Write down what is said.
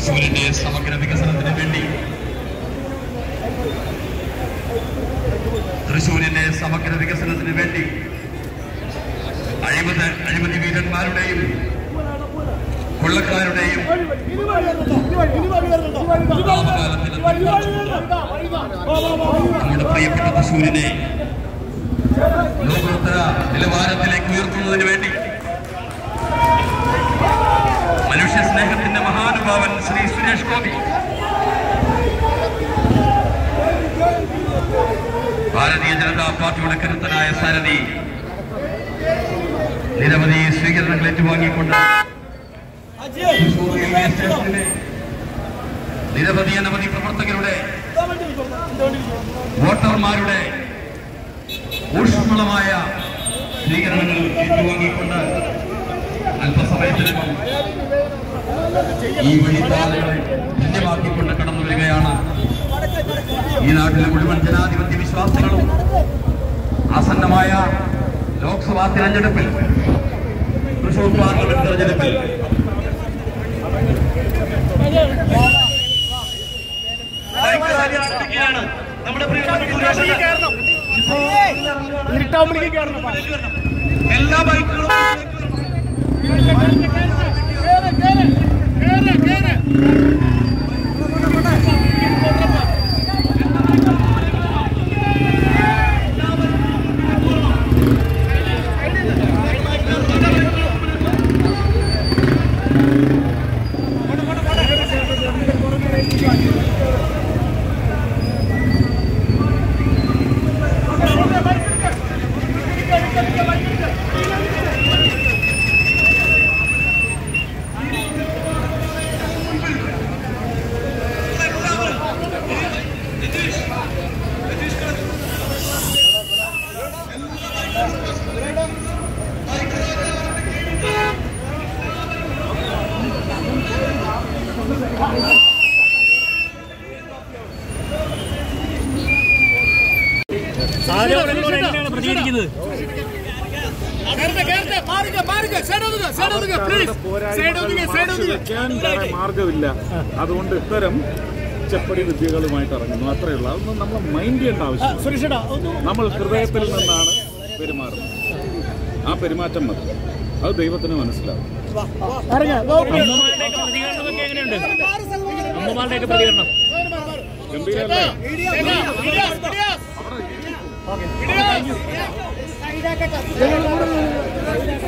തൃശ്ശൂരിന്റെ സമഗ്ര വികസനത്തിന് വേണ്ടി തൃശ്ശൂരിന്റെ സമഗ്ര വികസനത്തിന് വേണ്ടി അഴിമതി അഴിമതി വീരന്മാരുടെയും കൊള്ളക്കാരുടെയും നമ്മുടെ പ്രിയപ്പെട്ട തൃശ്ശൂരിനെ ലോകോത്തര നിലവാരത്തിലേക്ക് ഉയർത്തുന്നതിന് വേണ്ടി മനുഷ്യ സ്നേഹത്തിന്റെ മഹാനുഭാവൻ ശ്രീ സുരേഷ് ഗോപി ഭാരതീയ ജനതാ പാർട്ടിയുടെ കരുത്തനായ സാരഥി നിരവധി സ്വീകരണങ്ങൾ ഏറ്റുവാങ്ങിക്കൊണ്ട് തൃശൂർ റെയിൽവേ സ്റ്റേഷനിലെ നിരവധി അനവധി പ്രവർത്തകരുടെ വോട്ടർമാരുടെ ഊഷ്മളമായ സ്വീകരണങ്ങൾ ഏറ്റുവാങ്ങിക്കൊണ്ട് അല്പസമയത്തിനകം ഈ വഴിപാതകളെ ധന്യമാക്കിക്കൊണ്ട് കടന്നു വരികയാണ് ഈ നാട്ടിലെ മുഴുവൻ ജനാധിപത്യ വിശ്വാസികളും ആസന്നമായ ലോക്സഭാ തിരഞ്ഞെടുപ്പിൽ തൃശൂർ പാർലമെന്റ് തെരഞ്ഞെടുപ്പിൽ നമ്മുടെ എല്ലാ ബൈക്കുകളും സാധ്യതകളോട് എങ്ങനെയാണ് പ്രതികരിക്കുന്നത് വെക്കാൻ വേറെ മാർഗമില്ല അതുകൊണ്ട് ഇത്തരം ചെപ്പടി വിദ്യകളുമായിട്ട് ഇറങ്ങുന്നു അത്രയേ ഉള്ളൂ അതൊന്നും നമ്മൾ മൈൻഡ് ചെയ്യേണ്ട ആവശ്യമില്ല സുരക്ഷടാ ഒന്ന് നമ്മൾ ഹൃദയത്തിൽ നിന്നാണ് പെരുമാറുന്നത് ആ പെരുമാറ്റം മതി അത് ദൈവത്തിന് മനസ്സിലാവും അമ്മമാരുടെയൊക്കെ പ്രതികരണമൊക്കെ എങ്ങനെയുണ്ട് അമ്മമാരുടെയൊക്കെ പ്രതികരണം ഗംഭീരല്ലേ ഓക്കെ